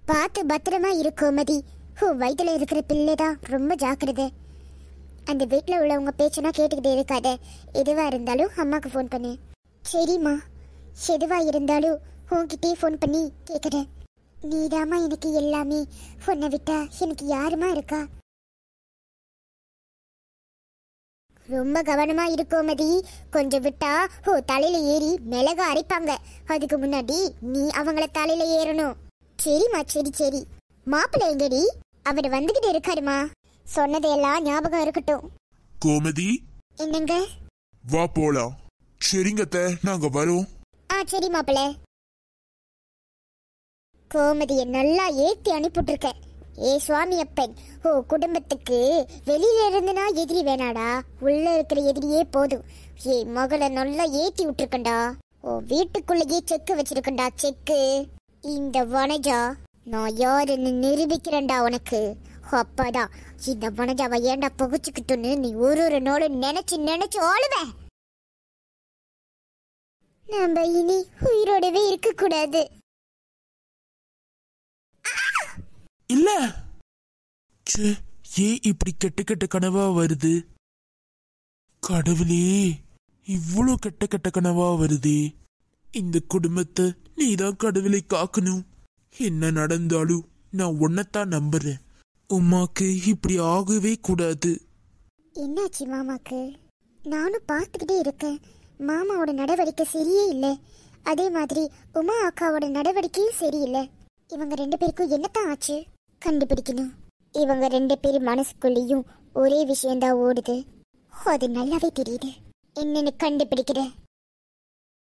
பார்த்து பத்திரமா இரு கோமதி உன் வயித்துல இருக்கிற பிள்ளை தான் ரொம்ப ஜாக்கிரதை அந்த வீட்டில் உள்ளவங்க பேச்சுனா கேட்டுக்கிட்டே இருக்காத எதுவா இருந்தாலும் அம்மாக்கு ஃபோன் பண்ணு சரிம்மா எதுவா இருந்தாலும் உன்கிட்டயே ஃபோன் பண்ணி கேட்குறேன் நீதாம்மா எனக்கு எல்லாமே உன்னை விட்டா எனக்கு யாருமா இருக்கா ரொம்ப கவனமா இருக்கும் மதி கொஞ்சம் விட்டா ஓ தலையில ஏறி மிளக அரைப்பாங்க அதுக்கு முன்னாடி நீ அவங்கள தலையில ஏறணும் சரிம்மா சரி சரி மாப்பிள்ளை எங்கடி அவர் வந்துகிட்டு இருக்காருமா சொன்னதையெல்லாம் ஞாபகம் இருக்கட்டும் கோமதி என்னங்க வா போலாம் சரிங்க அத்தை நாங்க வரோம் ஆ சரி மாப்பிள்ள கோமதியை நல்லா ஏத்தி அனுப்பிட்டுருக்க ஏ சுவாமி அப்பன் ஓ குடும்பத்துக்கு வெளியில இருந்துனா எதிரி வேணாடா உள்ள இருக்கிற எதிரியே போதும் ஏ மகளை நல்லா ஏத்தி விட்டுருக்கண்டா ஓ வீட்டுக்குள்ளேயே செக்கு வச்சிருக்கண்டா செக்கு இந்த வனஜா நான் யாருன்னு நிரூபிக்கிறேன்டா உனக்கு அப்பதான் இந்த வனஜாவை ஏன்டா புகைச்சுக்கிட்டுன்னு நீ ஒரு ஒரு நாளும் நினைச்சு நினைச்சு ஆளுவேன் நம்ம இனி உயிரோடவே இருக்க கூடாது இல்ல ச்சே ஏன் இப்படி கெட்ட கெட்ட கனவா வருது கடவுளே இவ்வளோ கெட்ட கெட்ட கனவா வருதே இந்த குடும்பத்தை நீதான் கடவுளை காக்கணும் என்ன நடந்தாலும் நான் உன்னைத்தான் நம்புறேன் உமாக்கு இப்படி ஆகவே கூடாது என்னாச்சு மாமாக்கு நானும் பார்த்துக்கிட்டே இருக்கேன் மாமாவோட நடவடிக்கை சரியே இல்லை அதே மாதிரி உமா அக்காவோட நடவடிக்கையும் சரியில்லை இவங்க ரெண்டு பேருக்கும் என்னத்தான் ஆச்சு கண்டுபிடிக்கணும் இவங்க ரெண்டு பேர் மனசுக்குள்ளேயும் ஒரே விஷயம்தான் ஓடுது அது நல்லாவே தெரியுது என்னன்னு கண்டுபிடிக்கிறேன்